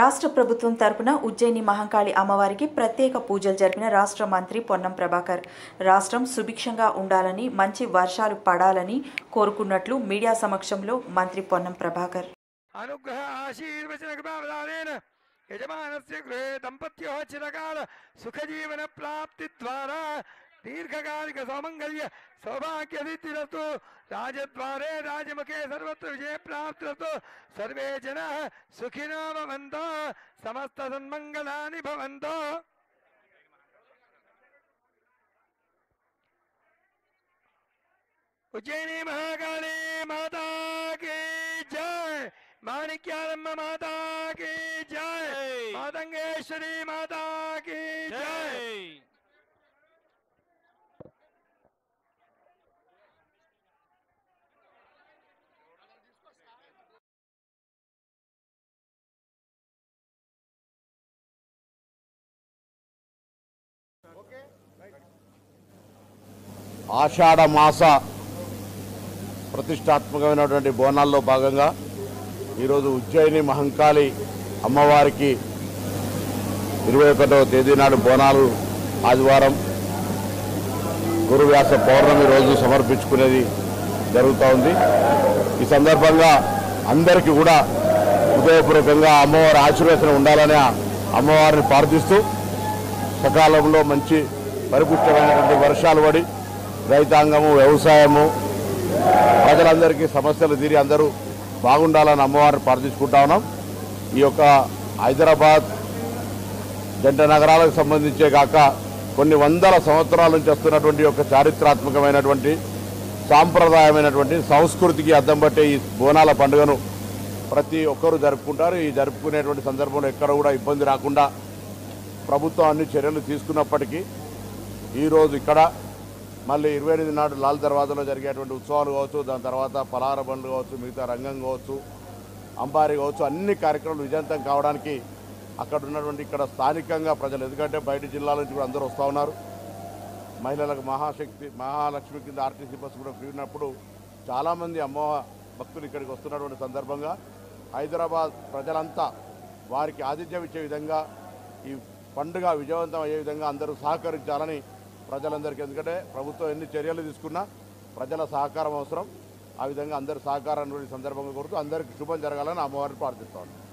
రాష్ట్ర ప్రభుత్వం తరపున ఉజ్జయిని మహంకాళి అమ్మవారికి ప్రత్యేక పూజలు జరిపిన రాష్ట్ర మంత్రి పొన్నం ప్రభాకర్ రాష్ట్రం సుభిక్షంగా ఉండాలని మంచి వర్షాలు పడాలని కోరుకున్నట్లు మీడియా సమక్షంలో మంత్రి పొన్నం ప్రభాకర్ అనుగ్రహ ఆశీర్వచనకృపావధానేన యజమానస్య గృహే దంపత్యో చిరకాల సుఖజీవన ప్రాప్తి ద్వారా దీర్ఘకాలిక సౌమంగళ్య సౌభాగ్య సిద్ధిరస్తు రాజద్వారే రాజముఖే సర్వత్ర విజయ ప్రాప్తిరస్తు సర్వే జన సుఖినో భవంతో సమస్త సన్మంగళాని భవంతో उज्जैनी महाकाली माता की जय माणिक्यालम्मा माता की जय मातंगेश्वरी माता की जय ఆషాఢ మాస ప్రతిష్టాత్మకమైనటువంటి బోనాల్లో భాగంగా ఈరోజు ఉజ్జయిని మహంకాళి అమ్మవారికి ఇరవై ఒకటవ తేదీ నాడు బోనాలు ఆదివారం గురువ్యాస పౌర్ణమి రోజు సమర్పించుకునేది జరుగుతూ ఉంది ఈ సందర్భంగా అందరికీ కూడా హృదయపూర్వకంగా అమ్మవారి ఆశీర్వచనం ఉండాలని ఆ అమ్మవారిని ప్రార్థిస్తూ సకాలంలో మంచి పరిపుష్టమైనటువంటి వర్షాలు పడి రైతాంగము వ్యవసాయము ప్రజలందరికీ సమస్యలు తీరి అందరూ బాగుండాలని అమ్మవారిని ప్రార్థించుకుంటా ఉన్నాం ఈ యొక్క హైదరాబాద్ జంట నగరాలకు సంబంధించే కాక కొన్ని వందల సంవత్సరాల నుంచి వస్తున్నటువంటి ఒక చారిత్రాత్మకమైనటువంటి సాంప్రదాయమైనటువంటి సంస్కృతికి అద్దం పట్టే ఈ బోనాల పండుగను ప్రతి ఒక్కరూ జరుపుకుంటారు ఈ జరుపుకునేటువంటి సందర్భంలో ఎక్కడ కూడా ఇబ్బంది రాకుండా ప్రభుత్వం అన్ని చర్యలు తీసుకున్నప్పటికీ ఈరోజు ఇక్కడ మళ్ళీ ఇరవై ఎనిమిది నాడు లాల్ దర్వాజాలో జరిగేటువంటి ఉత్సవాలు కావచ్చు దాని తర్వాత పలార బండ్లు కావచ్చు మిగతా రంగం కావచ్చు అంబారి కావచ్చు అన్ని కార్యక్రమాలు విజయంతం కావడానికి అక్కడ ఉన్నటువంటి ఇక్కడ స్థానికంగా ప్రజలు ఎందుకంటే బయట జిల్లాల నుంచి కూడా అందరూ వస్తూ ఉన్నారు మహిళలకు మహాశక్తి మహాలక్ష్మి కింద ఆర్టీసీ బస్సు కూడా ఫ్రీ ఉన్నప్పుడు చాలామంది అమ్మ భక్తులు ఇక్కడికి వస్తున్నటువంటి సందర్భంగా హైదరాబాద్ ప్రజలంతా వారికి ఆతిథ్యం ఇచ్చే విధంగా ఈ పండుగ విజయవంతం అయ్యే విధంగా అందరూ సహకరించాలని ప్రజలందరికీ ఎందుకంటే ప్రభుత్వం ఎన్ని చర్యలు తీసుకున్నా ప్రజల సహకారం అవసరం ఆ విధంగా అందరి సహకారాన్ని కూడా ఈ సందర్భంగా కోరుతూ అందరికీ శుభం జరగాలని అమ్మవారిని ప్రార్థిస్తాను